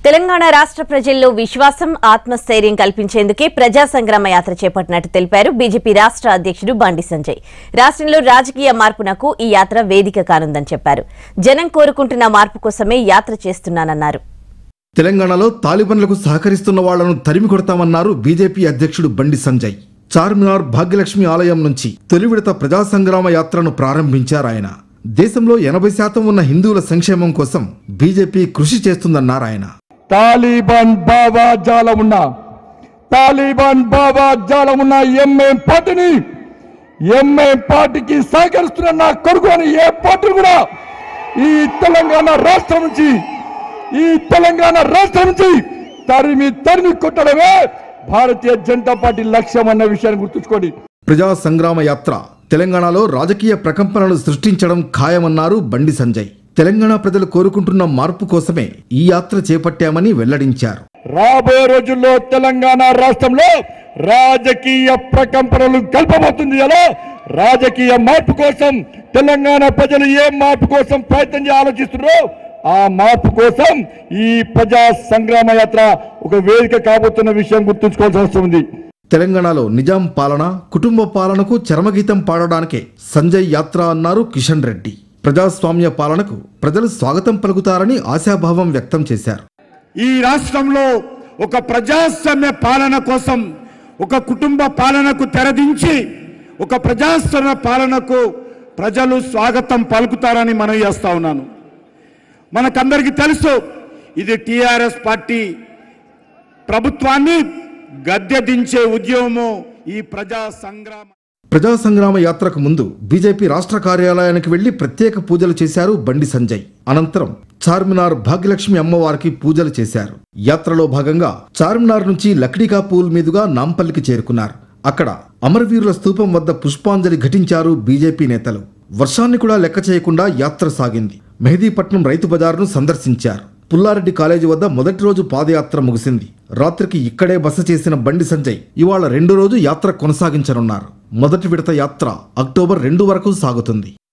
తెలంగాణ రాష్ట్ర ప్రజల్లో విశ్వాసం ఆత్మస్థైర్యం కల్పించేందుకే ప్రజా సంగ్రామ యాత్ర చేపట్టినట్టు తెలిపారు బీజేపీ రాష్ట్ర అధ్యక్షుడు బండి సంజయ్ రాష్ట్రంలో రాజకీయ మార్పునకు ఈ యాత్ర వేదిక కానుందని చెప్పారు జనం కోరుకుంటున్న మార్పు కోసమే యాత్ర చేస్తున్నానన్నారు తెలంగాణలో తాలిబన్లకు సహకరిస్తున్న వాళ్లను తరిమి కొడతామన్నారు బీజేపీ అధ్యక్షుడు బండి సంజయ్ చార్మినార్ భాగ్యలక్ష్మి ఆలయం నుంచి తొలి విడత ప్రజా సంగ్రామ యాత్రను ప్రారంభించారు ఆయన దేశంలో ఎనభై శాతం ఉన్న హిందువుల సంక్షేమం కోసం బీజేపీ కృషి చేస్తుందన్నారు ఆయన తాలిబాన్ భావాజాలం ఉన్న తాలిబాన్ భావాజాలం ఉన్న ఎంఏం పార్టీని ఎంఏం పార్టీకి సహకరిస్తున్న నా కొడుకు అని ఏ పార్టీ కూడా ఈ తెలంగాణ రాష్ట్రం నుంచి ఈ తెలంగాణ రాష్ట్రం నుంచి తరిమి తరిమి కొట్టడమే భారతీయ జనతా పార్టీ లక్ష్యం అన్న విషయాన్ని గుర్తుంచుకోండి ప్రజా సంగ్రామ యాత్ర తెలంగాణలో రాజకీయ ప్రకంపనలు సృష్టించడం ఖాయమన్నారు బండి సంజయ్ తెలంగాణ ప్రజలు కోరుకుంటున్న మార్పు కోసమే ఈ యాత్ర చేపట్టామని వెల్లడించారు రాబోయే రోజుల్లో తెలంగాణ రాష్ట్రంలో రాజకీయ ప్రకంపనలు కల్పబోతుంది ఎలా రాజకీయ మార్పు కోసం తెలంగాణ ప్రజలు ఏ మార్పు కోసం ప్రయత్నం చేయ ఆలోచిస్తున్నారో ఆ మార్పు కోసం ఈ ప్రజా సంగ్రామ యాత్ర ఒక వేదిక కాబోతున్న విషయం గుర్తుంచుకోవాల్సిన అవసరం ఉంది తెలంగాణలో నిజాం పాలన కుటుంబ పాలనకు చరమగీతం పాడడానికే సంజయ్ యాత్ర అన్నారు కిషన్ రెడ్డి ప్రజాస్వామ్య పాలనకు ప్రజలు స్వాగతం పలుకుతారని ఆశాభావం వ్యక్తం చేశారు ఈ రాష్ట్రంలో ఒక ప్రజాస్వామ్య పాలన కోసం ఒక కుటుంబ పాలనకు తెరదించి ఒక ప్రజాస్వామ్య పాలనకు ప్రజలు స్వాగతం పలుకుతారని మనం చేస్తా ఉన్నాను మనకందరికీ తెలుసు ఇది టిఆర్ఎస్ పార్టీ ప్రభుత్వాన్ని గద్దె దించే ఉద్యమము ఈ ప్రజా సంగ్రామ ప్రజా సంగ్రామ యాత్రకు ముందు బీజేపీ రాష్ట్ర కార్యాలయానికి వెళ్లి ప్రత్యేక పూజలు చేశారు బండి సంజయ్ అనంతరం చార్మినార్ భాగ్యలక్ష్మి అమ్మవారికి పూజలు చేశారు యాత్రలో భాగంగా చార్మినార్ నుంచి లక్డీకా పూల్ మీదుగా నాంపల్లికి చేరుకున్నారు అక్కడ అమరవీరుల స్తూపం వద్ద పుష్పాంజలి ఘటించారు బీజేపీ నేతలు వర్షాన్ని కూడా లెక్క చేయకుండా యాత్ర సాగింది మెహదీపట్నం రైతు బజార్ను సందర్శించారు పుల్లారెడ్డి కాలేజీ వద్ద మొదటి రోజు పాదయాత్ర ముగిసింది రాత్రికి ఇక్కడే బస చేసిన బండి సంజయ్ ఇవాళ రెండో రోజు యాత్ర కొనసాగించనున్నారు మొదటి విడత యాత్ర అక్టోబర్ రెండు వరకు సాగుతుంది